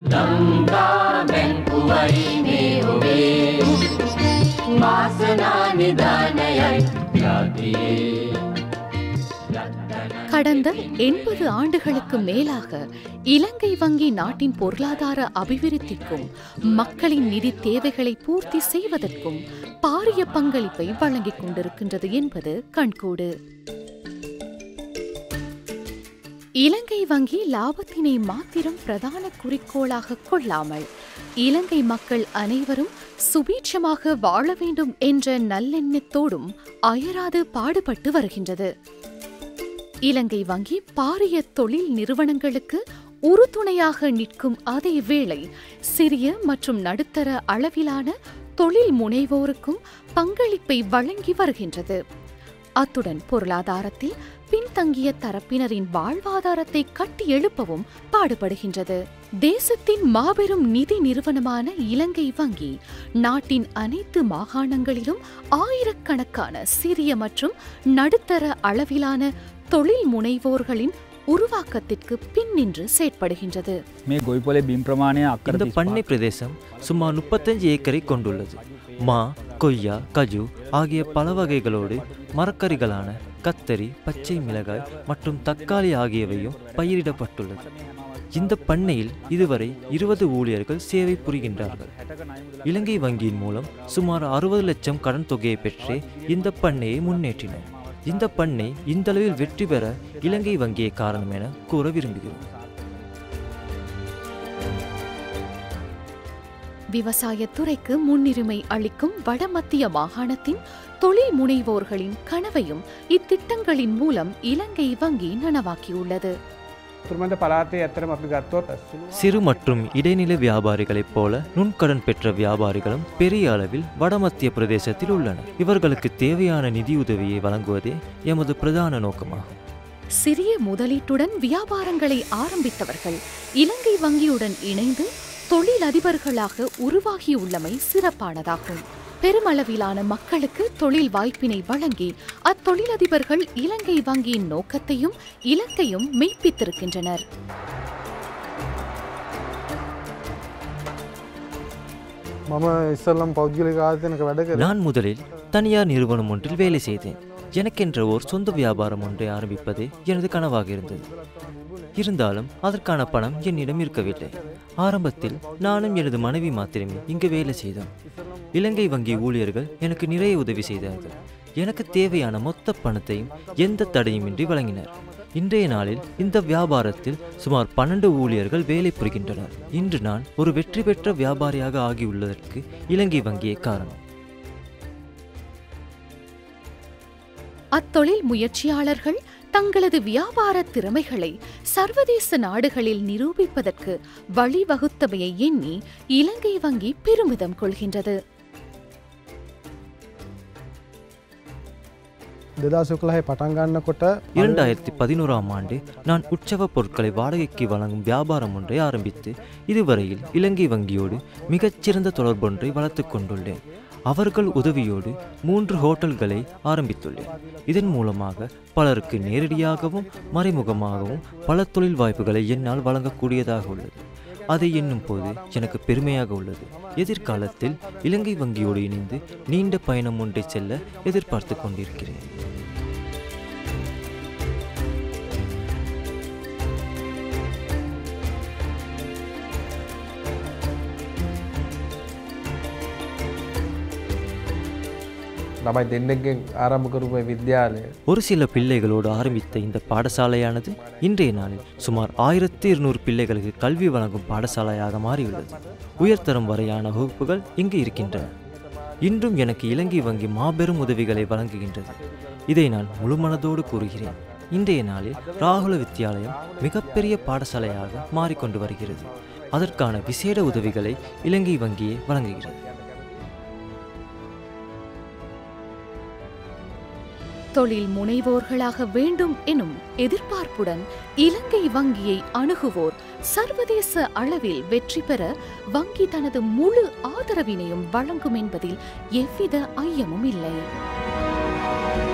ලංකා බැංකුවයි මේ ඔබේ වාසනා නිධානයයි ජාතියේ கடந்த எண்பது ஆண்டுகளுக்கு மேலாக இலங்கை வங்கி நாட்டின் பொருளாதார அபிவிருத்திக்கும் மக்களின் நிதி தேவைகளை பூர்த்தி செய்வதற்கும் பாரிய பங்களிப்பை வழங்கிக் கொண்டிருக்கின்றது என்பது கண்கூடு இலங்கை வங்கி லாபத்தினை மாத்திரம் பிரதான குறிக்கோளாக கொள்ளாமல் இலங்கை மக்கள் அனைவரும் சுபீட்சமாக வாழ வேண்டும் என்ற நல்லெண்ணத்தோடும் அயராது பாடுபட்டு வருகின்றது இலங்கை வங்கி பாரிய தொழில் நிறுவனங்களுக்கு உறுதுணையாக நிற்கும் அதே வேளை சிறிய மற்றும் நடுத்தர அளவிலான தொழில் முனைவோருக்கும் பங்களிப்பை வழங்கி வருகின்றது அத்துடன் பொருளாதாரத்தில் பின்தங்கிய தரப்பினரின் வாழ்வாதாரத்தை கட்டி எழுப்பவும் பாடுபடுகின்றது தேசத்தின் மாபெரும் நிதி நிறுவனமான இலங்கை வங்கி நாட்டின் அனைத்து மாகாணங்களிலும் ஆயிரக்கணக்கான சிறிய மற்றும் நடுத்தர அளவிலான தொழில் முனைவோர்களின் உருவாக்கத்திற்கு பின்னின்று செயற்படுகின்றது මේ ගොයිපොලේ බිම් ප්‍රමාණය අක්කර இந்த பண்ணை பிரதேசம் சுமார் முப்பத்தஞ்சு ஏக்கரை கொண்டுள்ளது மா கொய்யா கஜு ஆகிய பல வகைகளோடு மரக்கறிகளான கத்தரி பச்சை மிளகாய் மற்றும் தக்காளி ஆகியவையும் பயிரிடப்பட்டுள்ளது இந்த பண்ணையில் இதுவரை இருபது ஊழியர்கள் சேவை புரிகின்றார்கள் இலங்கை வங்கியின் மூலம் சுமார் அறுபது லட்சம் கடன் தொகையை பெற்றே இந்த பண்ணையை முன்னேற்றினர் இந்த பண்ணை இந்தளவில் வெற்றி பெற இலங்கை வங்கியே காரணம் என கூற விரும்புகிறோம் விவசாயத்துறைக்கு முன்னுரிமை அளிக்கும் வடமத்திய மாகாணத்தின் தொழில் முனைவோர்களின் கனவையும் இத்திட்டங்களின் மூலம் இலங்கை வங்கி நனவாக்கியுள்ளது තුර්මට පලාතේ ඇතරම අපි ගත්තොත් சிறு மற்றும் இடைநிலை வியாபாரிகளைப் போல நுண்கடன் பெற்ற வியாபாரிகளும் பெரிய அளவில் வடமத்திய பிரதேசத்தில் உள்ளனர் இவர்களுக்கு தேவையான நிதியுதவியை வழங்குவதே எமது பிரதான நோக்கமாகும் சிறிய முதலீட்டுடன் வியாபாரங்களை ஆரம்பித்தவர்கள் இலங்கை வங்கியுடன் இணைந்து தொழிலதிபர்களாக உருவாகியுள்ளமை சிறப்பானதாகும் பெருமளவிலான மக்களுக்கு தொழில் வாய்ப்பினை வழங்கி அத்தொழிலதிபர்கள் இலங்கை வங்கியின் நோக்கத்தையும் இலக்கையும் மெய்ப்பித்திருக்கின்றனர் මම ඉස්සල්ලම් පෞද්ගලික ආතනක වැඩ කර நான் முதலில் தனியார் நிறுவனம் ஒன்றில் வேலை செய்தேன் எனக்கென்ற ஓர் சொந்த வியாபாரம் ஒன்றை ஆரம்பிப்பதே எனது கனவாக இருந்தது இருந்தாலும் அதற்கான பணம் என்னிடம் இருக்கவில்லை ஆரம்பத்தில் நானும் எனது மனைவி மாத்திரமே இங்கு வேலை செய்தோம் இலங்கை வங்கி ஊழியர்கள் எனக்கு நிறைய உதவி செய்தார்கள் எனக்கு தேவையான மொத்த பணத்தையும் எந்த தடையுமின்றி வழங்கினர் இன்றைய நாளில் இந்த வியாபாரத்தில் சுமார் பன்னெண்டு ஊழியர்கள் வேலை புரிகின்றனர் இன்று நான் ஒரு வெற்றி பெற்ற வியாபாரியாக ஆகியுள்ளதற்கு இலங்கை வங்கியே காரணம் அத்தொழில் முயற்சியாளர்கள் தங்களது வியாபார திறமைகளை சர்வதேச நாடுகளில் நிரூபிப்பதற்கு வழிவகுத்தமையை எண்ணி இலங்கை வங்கி பெருமிதம் கொள்கின்றது දෙදා සුකලහහි පටන්ගන්න කොට இரண்டாயிரத்தி பதினோராம் ஆண்டு நான் உற்சவ பொருட்களை வாடகைக்கு வழங்கும் வியாபாரம் ஒன்றை ஆரம்பித்து இதுவரையில் இலங்கை வங்கியோடு மிகச்சிறந்த தொடர்பொன்றை வளர்த்து கொண்டுள்ளேன் அவர்கள் உதவியோடு மூன்று ஹோட்டல்களை ஆரம்பித்துள்ளேன் இதன் மூலமாக பலருக்கு நேரடியாகவும் மறைமுகமாகவும் பல தொழில் வாய்ப்புகளை என்னால் வழங்கக்கூடியதாக உள்ளது அதை எண்ணும் போது எனக்கு பெருமையாக உள்ளது எதிர்காலத்தில் இலங்கை வங்கியோடு இணைந்து நீண்ட பயணம் ஒன்றை செல்ல எதிர்பார்த்து கொண்டிருக்கிறேன் ළමයි දෙන්නෙක්ගෙන් ආරම්භකරුම විද්‍යාලය ஒரு சில பிள்ளைகளோடு ஆரம்பித்த இந்த பாடசாலையானது இன்றைய நாளில் சுமார் ஆயிரத்தி இருநூறு பிள்ளைகளுக்கு கல்வி வழங்கும் பாடசாலையாக மாறியுள்ளது உயர்தரம் வரையான வகுப்புகள் இங்கு இருக்கின்றன இன்றும் எனக்கு இலங்கை வங்கி மாபெரும் உதவிகளை வழங்குகின்றது இதை நான் முழுமனதோடு கூறுகிறேன் இன்றைய நாளில் ராகுல வித்தியாலயம் மிகப்பெரிய பாடசாலையாக மாறிக்கொண்டு வருகிறது அதற்கான விசேட உதவிகளை இலங்கை வங்கியே வழங்குகிறது தொழில் முனைவோர்களாக வேண்டும் எனும் எதிர்பார்ப்புடன் இலங்கை வங்கியை அணுகுவோர் சர்வதேச அளவில் வெற்றி பெற வங்கி தனது முழு ஆதரவினையும் வழங்கும் என்பதில் எவ்வித ஐயமும் இல்லை